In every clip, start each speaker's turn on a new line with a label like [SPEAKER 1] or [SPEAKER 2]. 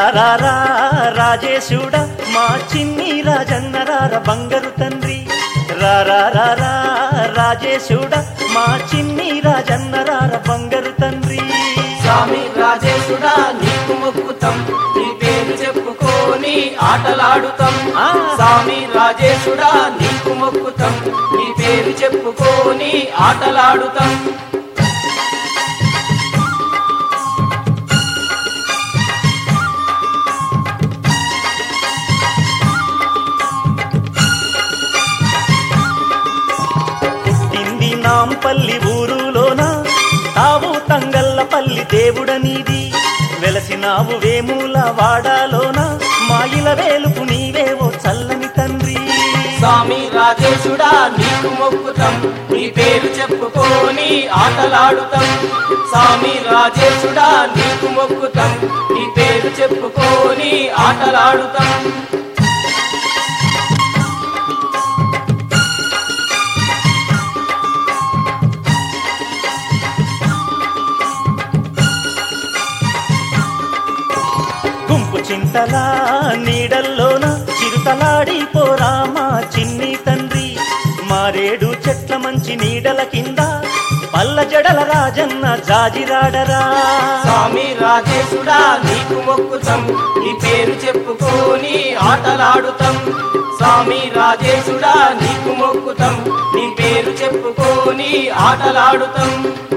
[SPEAKER 1] రా రా రాజేశుడా మా చిన్ని రాజన్న రార బంగారు తండ్రి రా రా రా రా రాజేశుడా మా చిన్ని రాజన్న రార బంగారు తండ్రి
[SPEAKER 2] స్వామి రాజేశుడా నీకు మొక్కుతాం నీ పేరు చెప్పుకొని ఆటలాడుతాం
[SPEAKER 1] ఆ.
[SPEAKER 2] స్వామి రాజేశుడా నీకు మొక్కుతాం నీ పేరు చెప్పుకొని ఆటలాడుతాం
[SPEAKER 1] పుట్టింది నాంపల్లి ఊరులోన తావు తంగల్లపల్లి దేవుడనీది వెలసినావు వేముల వాడాలోన మాయిల వేలుపు నీవేవో చల్లని తండ్రి
[SPEAKER 2] స్వామి రాజేశుడా నీకు మొక్కుతాం నీ పేరు చెప్పుకొని ఆటలాడుతాం స్వామి రాజేశుడా నీకు మొక్కుతాం నీ పేరు చెప్పుకొని ఆటలాడుతాం
[SPEAKER 1] గుంపు చింతలా నీడల్లోన చిరుతలాడి పోరామా చిన్ని తండ్రి మారేడు చెట్ల మంచి నీడల కింద పల్ల జడల రాజన్న జాజిరాడరా
[SPEAKER 2] స్వామి రాజేశుడా నీకు మొక్కుతాం నీ పేరు చెప్పుకొని ఆటలాడుతాం స్వామి రాజేశుడా నీకు మొక్కుతాం నీ పేరు చెప్పుకొని ఆటలాడుతాం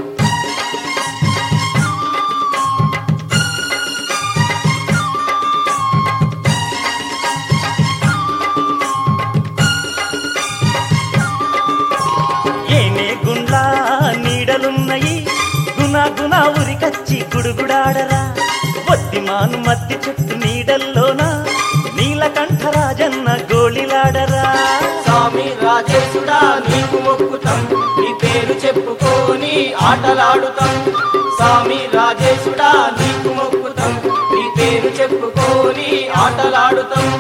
[SPEAKER 1] ఏనే గుండ్లా నీడలున్నయి గుణ గుణ ఉరికచ్చి గుడుగుడాడరా వద్దిమాను మద్ది చెట్టు నీడల్లోన నీలకంఠ రాజన్న గోళిలాడరా
[SPEAKER 2] స్వామి రాజేశుడా నీకు మొక్కుతాం నీ పేరు చెప్పుకొని ఆటలాడుతాం స్వామి రాజేశుడా నీకు మొక్కుతాం నీ పేరు చెప్పుకొని ఆటలాడుతాం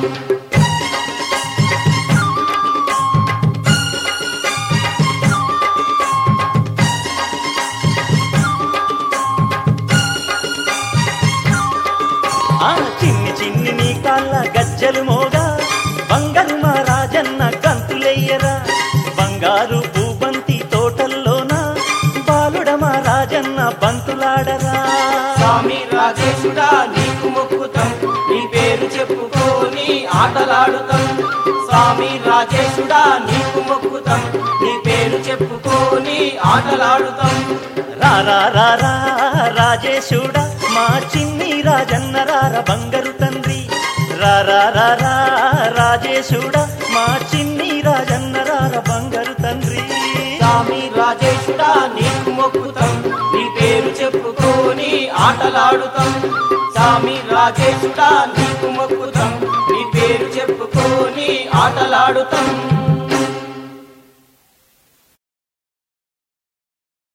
[SPEAKER 1] ఆ చిన్ని చిన్ని నీ కాళ్ళ గజ్జలు మోగా బంగారు మా రాజన్న గంతులెయ్యరా బంగారు పూబంతి తోటల్లోన బాలుడ మా రాజన్న బంతులాడరా
[SPEAKER 2] స్వామి రాజేశుడా నీకు మొక్కుతాం నీ పేరు చెప్పుకొని ఆటలాడుతాం స్వామి రాజేశుడా నీకు మొక్కుతాం నీ పేరు చెప్పుకొని ఆటలాడుతాం
[SPEAKER 1] రా రా రా రా రాజేశుడా మా చిన్ని రాజన్న రార బంగారు తండ్రి రా రా రా రా రాజేశుడా మా చిన్ని రాజన్న రార బంగారు తండ్రి
[SPEAKER 2] స్వామి రాజేశుడా నీకు మొక్కుతాం నీ పేరు చెప్పుకొని ఆటలాడుతాం స్వామి రాజేశుడా నీకు మొక్కుతాం నీ పేరు చెప్పుకొని ఆటలాడుతాం